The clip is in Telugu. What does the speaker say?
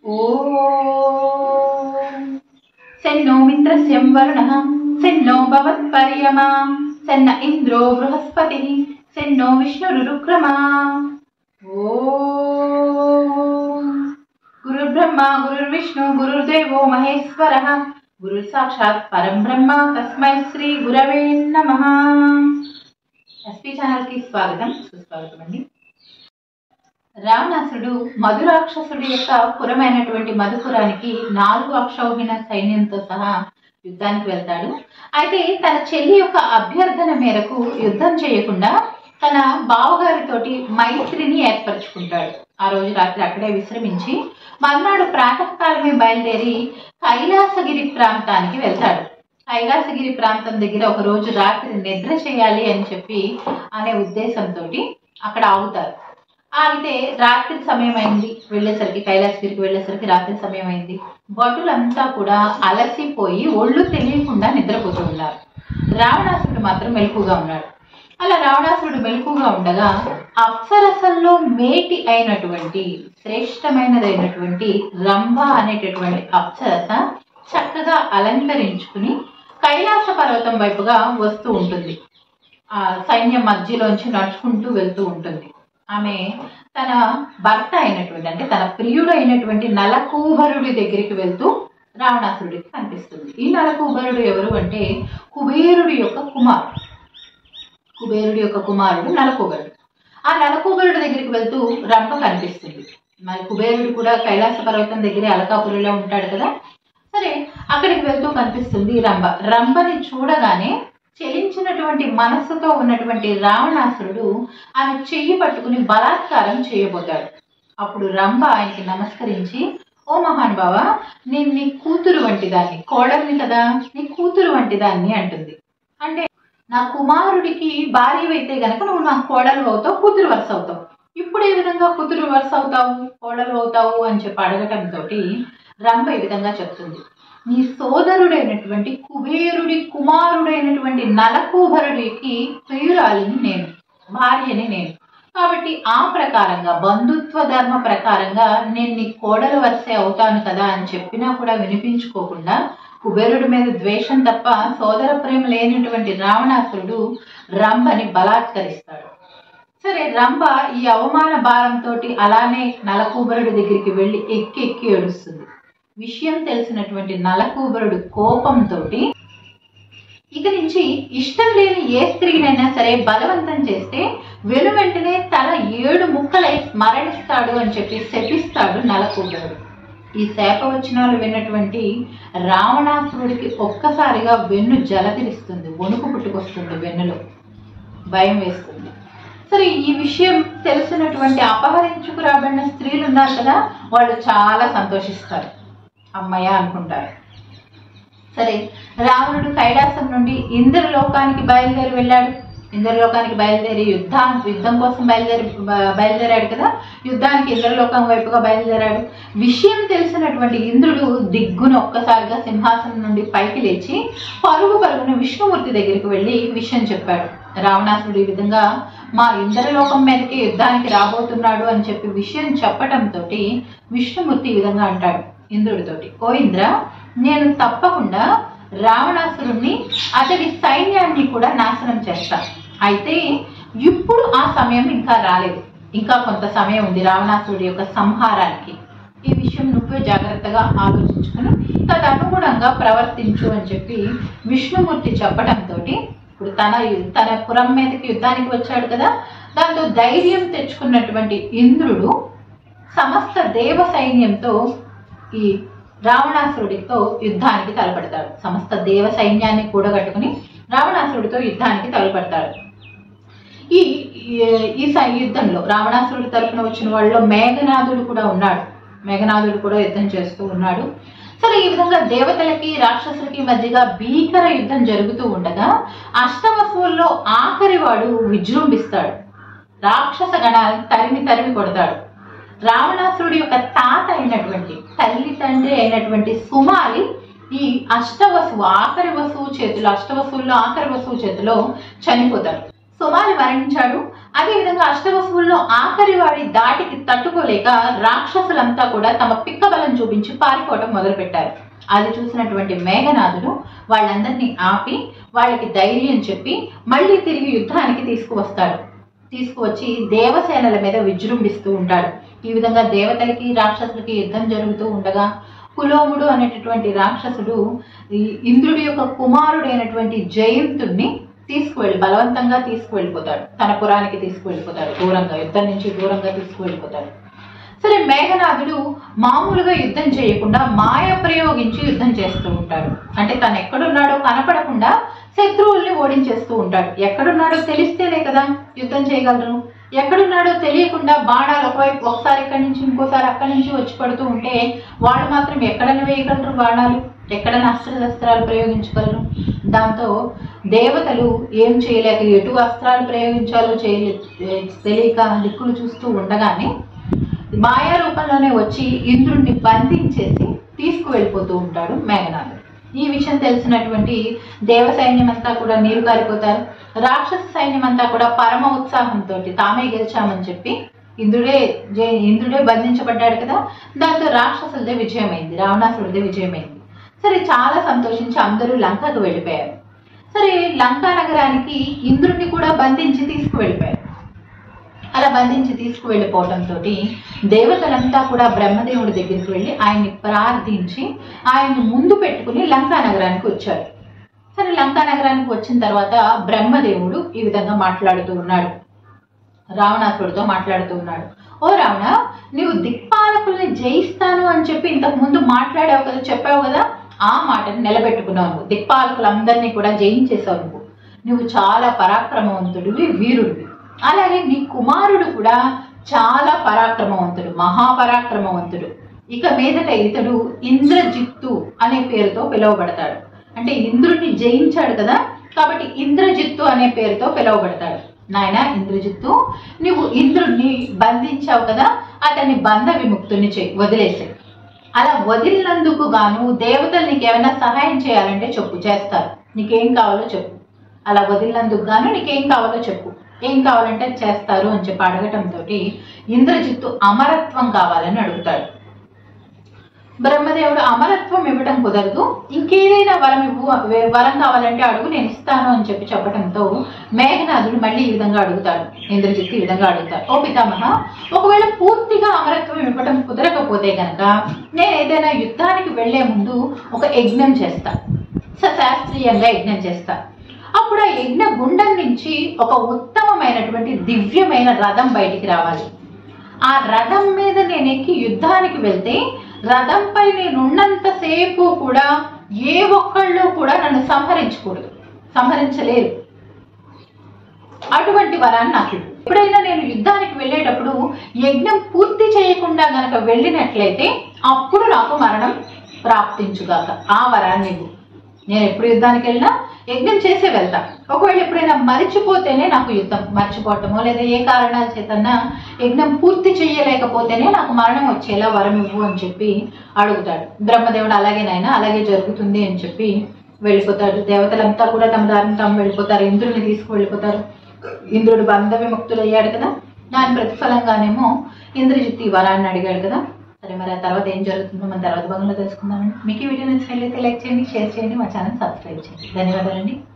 ఓం సెన్నో మిత్రస్యం వరుణః సెన్నో భవత్పర్యమా సెన్న ఇంద్రో బృహస్పతి సెన్నో విష్ణురురుక్రమా ఓం గురుర్బ్రహ్మ గురుర్విష్ణు గురుర్దేవో మహేశ్వరः గురు సాక్షాత్ పరం బ్రహ్మ తస్మై శ్రీ గురవే నమః ఎస్పీ ఛానల్ కి స్వాగతం సుస్వాగతం అండి రావణాసుడు మధురాక్షసుడి యొక్క పురమైనటువంటి మధుపురానికి నాలుగు అక్షౌహిణ సైన్యంతో సహా యుద్ధానికి వెళ్తాడు అయితే తన చెల్లి యొక్క అభ్యర్థన మేరకు యుద్ధం చేయకుండా తన బావగారితోటి మైత్రిని ఏర్పరచుకుంటాడు ఆ రోజు రాత్రి అక్కడే విశ్రమించి మర్నాడు ప్రాతకాలమే బయలుదేరి కైలాసగిరి ప్రాంతానికి వెళ్తాడు కైలాసగిరి ప్రాంతం దగ్గర ఒక రోజు రాత్రి నిద్ర చేయాలి అని చెప్పి అనే ఉద్దేశంతో అక్కడ ఆగుతారు ఆగితే రాత్రి సమయం అయింది వెళ్ళేసరికి కైలాసగిరికి వెళ్ళేసరికి రాత్రి సమయం అయింది భటులంతా కూడా అలసిపోయి ఒళ్ళు తెలియకుండా నిద్రపోతూ ఉన్నారు రావణాసురుడు మాత్రం మెలకుగా ఉన్నాడు అలా రావణాసురుడు మెలకుగా ఉండగా అప్సరసల్లో మేటి అయినటువంటి శ్రేష్టమైనదైనటువంటి రంభ అనేటటువంటి అప్సరస చక్కగా అలంకరించుకుని కైలాస పర్వతం వైపుగా వస్తూ ఉంటుంది ఆ సైన్యం మధ్యలోంచి నడుచుకుంటూ వెళ్తూ ఉంటుంది ఆమె తన భర్త అయినటువంటి అంటే తన ప్రియుడు అయినటువంటి నలకూబరుడి దగ్గరికి వెళ్తూ రావణాసురుడికి కనిపిస్తుంది ఈ నలకూబరుడు ఎవరు అంటే కుబేరుడి యొక్క కుమారుడు కుబేరుడి యొక్క కుమారుడు నలకూబరుడు ఆ నలకూబరుడి దగ్గరికి వెళ్తూ రంప కనిపిస్తుంది మరి కుబేరుడు కూడా కైలాస పర్వతం దగ్గరే అలకాపురిలో ఉంటాడు కదా సరే అక్కడికి వెళ్తూ కనిపిస్తుంది రంభ రంభని చూడగానే చెలించినటువంటి మనస్సుతో ఉన్నటువంటి రావణాసురుడు ఆమె చెయ్యి పట్టుకుని బలాత్కారం చేయబోతాడు అప్పుడు రంభ ఆయనకి నమస్కరించి ఓ మహానుభావ నేను నీ కూతురు వంటి దాన్ని కోడల్ని కదా నీ కూతురు వంటి దాన్ని అంటుంది అంటే నా కుమారుడికి భార్య అయితే గనక నువ్వు నా కోడలు అవుతావు కూతురు వరుస అవుతావు ఇప్పుడు ఏ విధంగా కూతురు వరుస అవుతావు కోడలు అవుతావు అని చెప్పి అడగటంతో రంభ ఈ విధంగా చెప్తుంది నీ సోదరుడైనటువంటి కుబేరుడి కుమారుడైనటువంటి నలకూబరుడికి ప్రియురాలిని నేను భార్యని నేను కాబట్టి ఆ ప్రకారంగా బంధుత్వ ధర్మ ప్రకారంగా నేను నీ కోడలు వరుసే అవుతాను కదా అని చెప్పినా కూడా వినిపించుకోకుండా కుబేరుడి మీద ద్వేషం తప్ప సోదర ప్రేమ లేనటువంటి రావణాసురుడు రంభని బలాత్కరిస్తాడు సరే రంభ ఈ అవమాన భారంతో అలానే నలకూబరుడి దగ్గరికి వెళ్ళి ఎక్కి ఎక్కి ఏడుస్తుంది విషయం తెలిసినటువంటి నలకూబరుడు కోపంతో ఇక నుంచి ఇష్టం లేని ఏ స్త్రీనైనా సరే బలవంతం చేస్తే వెను వెంటనే తల ఏడు ముక్కలై మరణిస్తాడు అని చెప్పి శపిస్తాడు నలకూబరుడు ఈ శాపవచనాలు విన్నటువంటి రావణాసురుడికి ఒక్కసారిగా వెన్ను జలతిరిస్తుంది వణుకు పుట్టుకొస్తుంది వెన్నులో భయం వేస్తుంది సరే ఈ విషయం తెలిసినటువంటి అపహరించుకురాబడిన స్త్రీలు ఉన్నారు కదా వాళ్ళు చాలా సంతోషిస్తారు అమ్మయ్య అనుకుంటారు సరే రావణుడు కైలాసం నుండి ఇంద్రలోకానికి బయలుదేరి వెళ్ళాడు ఇంద్రలోకానికి బయలుదేరి యుద్ధా యుద్ధం కోసం బయలుదేరి బ- బయలుదేరాడు కదా యుద్ధానికి ఇంద్రలోకం వైపుగా బయలుదేరాడు విషయం తెలిసినటువంటి ఇంద్రుడు దిగ్గున ఒక్కసారిగా సింహాసనం నుండి పైకి లేచి పరుగు పరుగున విష్ణుమూర్తి దగ్గరికి వెళ్ళి విషయం చెప్పాడు రావణాసుడు ఈ విధంగా మా ఇంద్రలోకం మీదకి యుద్ధానికి రాబోతున్నాడు అని చెప్పి విషయం చెప్పటంతో విష్ణుమూర్తి ఈ విధంగా అంటాడు ఇంద్రుడితోటి ఓ ఇంద్ర నేను తప్పకుండా రావణాసురుణ్ణి అతడి సైన్యాన్ని కూడా నాశనం చేస్తా అయితే ఇప్పుడు ఆ సమయం ఇంకా రాలేదు ఇంకా కొంత సమయం ఉంది రావణాసురుడి యొక్క సంహారానికి ఈ విషయం నువ్వే జాగ్రత్తగా ఆలోచించుకుని తదనుగుణంగా ప్రవర్తించు అని చెప్పి విష్ణుమూర్తి చెప్పడంతో ఇప్పుడు తన తన పురం మీదకి యుద్ధానికి వచ్చాడు కదా దాంతో ధైర్యం తెచ్చుకున్నటువంటి ఇంద్రుడు సమస్త దేవ సైన్యంతో ఈ రావణాసురుడితో యుద్ధానికి తలపడతాడు సమస్త దేవ సైన్యాన్ని కూడగట్టుకుని రావణాసురుడితో యుద్ధానికి తలపడతాడు ఈ ఈ- ఈ సై- యుద్ధంలో రావణాసురుడి తరపున వచ్చిన వాళ్ళలో మేఘనాథుడు కూడా ఉన్నాడు మేఘనాథుడు కూడా యుద్ధం చేస్తూ ఉన్నాడు సరే ఈ విధంగా దేవతలకి రాక్షసులకి మధ్యగా భీకర యుద్ధం జరుగుతూ ఉండగా అష్టవసువుల్లో ఆఖరి వాడు విజృంభిస్తాడు రాక్షస గణాలను తరిమి తరిమి కొడతాడు రావణాసురుడి యొక్క తాత అయినటువంటి తల్లి తండ్రి అయినటువంటి సుమాలి ఈ అష్టవసువు ఆఖరి వసువు చేతిలో అష్టవసువుల్లో ఆఖరి వసువు చేతిలో చనిపోతాడు సుమాలి మరణించాడు అదేవిధంగా అష్టవసువుల్లో ఆఖరి వాడి దాటికి తట్టుకోలేక రాక్షసులంతా కూడా తమ పిక్క బలం చూపించి పారిపోవటం మొదలుపెట్టారు అది చూసినటువంటి మేఘనాథుడు వాళ్ళందరినీ ఆపి వాళ్ళకి ధైర్యం చెప్పి మళ్ళీ తిరిగి యుద్ధానికి తీసుకువస్తాడు తీసుకువచ్చి దేవసేనల మీద విజృంభిస్తూ ఉంటాడు ఈ విధంగా దేవతలకి రాక్షసులకి యుద్ధం జరుగుతూ ఉండగా కులోముడు అనేటటువంటి రాక్షసుడు ఈ ఇంద్రుడి యొక్క కుమారుడైనటువంటి జయంతుణ్ణి తీసుకువెళ్ళి బలవంతంగా తీసుకువెళ్ళిపోతాడు తన పురానికి తీసుకువెళ్ళిపోతాడు దూరంగా యుద్ధం నుంచి దూరంగా తీసుకువెళ్ళిపోతాడు సరే మేఘనాథుడు మామూలుగా యుద్ధం చేయకుండా మాయ ప్రయోగించి యుద్ధం చేస్తూ ఉంటాడు అంటే తను ఎక్కడున్నాడో కనపడకుండా శత్రువుల్ని ఓడించేస్తూ ఉంటాడు ఎక్కడున్నాడో తెలిస్తేనే కదా యుద్ధం చేయగలరు ఎక్కడున్నాడో తెలియకుండా బాణాలు ఒకవైపు ఒకసారి ఇక్కడి నుంచి ఇంకోసారి అక్కడి నుంచి వచ్చి పడుతూ ఉంటే వాళ్ళు మాత్రం ఎక్కడైనా వేయగలరు బాణాలు ఎక్కడైనా అస్త్రశస్త్రాలు ప్రయోగించగలరు దాంతో దేవతలు ఏం చేయలేక ఎటు అస్త్రాలు ప్రయోగించాలో చేయలే తెలియక దిక్కులు చూస్తూ ఉండగానే మాయా రూపంలోనే వచ్చి ఇంద్రుణ్ణి బంధించేసి తీసుకువెళ్ళిపోతూ ఉంటాడు మేఘనాథుడు ఈ విషయం తెలిసినటువంటి దేవ సైన్యం అంతా కూడా నీరు కారిపోతారు రాక్షస సైన్యం అంతా కూడా పరమ ఉత్సాహంతో తామే గెలిచామని చెప్పి ఇంద్రుడే జే- ఇంద్రుడే బంధించబడ్డాడు కదా దాంతో రాక్షసులదే విజయమైంది రావణాసుడిదే విజయమైంది సరే చాలా సంతోషించి అందరూ లంకకు వెళ్ళిపోయారు సరే లంకా నగరానికి ఇంద్రుడిని కూడా బంధించి తీసుకువెళ్ళిపోయారు అలా బంధించి తీసుకువెళ్ళిపోవడంతో దేవతలంతా కూడా బ్రహ్మదేవుడి దగ్గరికి వెళ్ళి ఆయన్ని ప్రార్థించి ఆయన్ని ముందు పెట్టుకుని లంకా నగరానికి వచ్చారు సరే లంకా నగరానికి వచ్చిన తర్వాత బ్రహ్మదేవుడు ఈ విధంగా మాట్లాడుతూ ఉన్నాడు రావణాసుడితో మాట్లాడుతూ ఉన్నాడు ఓ రావణ నీవు దిక్పాలకుల్ని జయిస్తాను అని చెప్పి ఇంతకు ముందు మాట్లాడావు కదా చెప్పావు కదా ఆ మాటను నిలబెట్టుకున్నావు నువ్వు దిక్పాలకులందరినీ కూడా జయించేశావు నువ్వు నువ్వు చాలా పరాక్రమవంతుడివి వీరుడివి అలాగే నీ కుమారుడు కూడా చాలా పరాక్రమవంతుడు మహాపరాక్రమవంతుడు ఇక మీదట ఇతడు ఇంద్రజిత్తు అనే పేరుతో పిలువబడతాడు అంటే ఇంద్రుడిని జయించాడు కదా కాబట్టి ఇంద్రజిత్తు అనే పేరుతో పిలువబడతాడు నాయన ఇంద్రజిత్తు నువ్వు ఇంద్రుడిని బంధించావు కదా అతన్ని బంధ విముక్తుని చేయి వదిలేసాయి అలా వదిలినందుకు గాను దేవతలు నీకు ఏమైనా సహాయం చేయాలంటే చెప్పు చేస్తారు నీకేం కావాలో చెప్పు అలా వదిలినందుకు గాను నీకేం కావాలో చెప్పు ఏం కావాలంటే అది చేస్తారు అని చెప్పి అడగటంతో ఇంద్రజిత్తు అమరత్వం కావాలని అడుగుతాడు బ్రహ్మదేవుడు అమరత్వం ఇవ్వడం కుదరదు ఇంకేదైనా వరం ఇవ్వు వే- వరం కావాలంటే అడుగు నేను ఇస్తాను అని చెప్పి చెప్పడంతో మేఘనాథుడు మళ్ళీ ఈ విధంగా అడుగుతాడు ఇంద్రజిత్తు ఈ విధంగా అడుగుతాడు ఓ పితామహ ఒకవేళ పూర్తిగా అమరత్వం ఇవ్వడం కుదరకపోతే గనక నేను ఏదైనా యుద్ధానికి వెళ్లే ముందు ఒక యజ్ఞం చేస్తా సశాస్త్రీయంగా యజ్ఞం చేస్తా అప్పుడు ఆ యజ్ఞ గుండం నుంచి ఒక ఉత్తమమైనటువంటి దివ్యమైన రథం బయటికి రావాలి ఆ రథం మీద నేను ఎక్కి యుద్ధానికి వెళ్తే రథంపై నేను ఉన్నంతసేపు కూడా ఏ ఒక్కళ్ళు కూడా నన్ను సంహరించకూడదు సంహరించలేరు అటువంటి వరాన్ని నాకు ఇవ్వు. ఎప్పుడైనా నేను యుద్ధానికి వెళ్ళేటప్పుడు యజ్ఞం పూర్తి చేయకుండా గనక వెళ్ళినట్లయితే అప్పుడు నాకు మరణం ప్రాప్తించుగాక ఆ వరాన్ని ఇవ్వు. నేను ఎప్పుడు యుద్ధానికి వెళ్ళినా యజ్ఞం చేసే వెళ్తా ఒకవేళ ఎప్పుడైనా మరిచిపోతేనే నాకు యుద్ధం మర్చిపోవటమో లేదా ఏ కారణాల చేతన్నా యజ్ఞం పూర్తి చేయలేకపోతేనే నాకు మరణం వచ్చేలా వరం ఇవ్వు అని చెప్పి అడుగుతాడు బ్రహ్మదేవుడు అలాగేనైనా అలాగే జరుగుతుంది అని చెప్పి వెళ్ళిపోతాడు దేవతలంతా కూడా తమ దారిని తాము వెళ్ళిపోతారు ఇంద్రుడిని తీసుకువెళ్ళిపోతారు ఇంద్రుడు బంధ విముక్తుడు అయ్యాడు కదా దాని ప్రతిఫలంగానేమో ఇంద్రజిత్తు ఈ వరాన్ని అడిగాడు కదా సరే మరి ఆ తర్వాత ఏం జరుగుతుందో మన తర్వాత భాగంలో తెలుసుకుందామండి మీకు ఈ వీడియో నచ్చినట్లయితే లైక్ చేయండి షేర్ చేయండి మా ఛానల్ సబ్స్క్రైబ్ చేయండి ధన్యవాదాలండి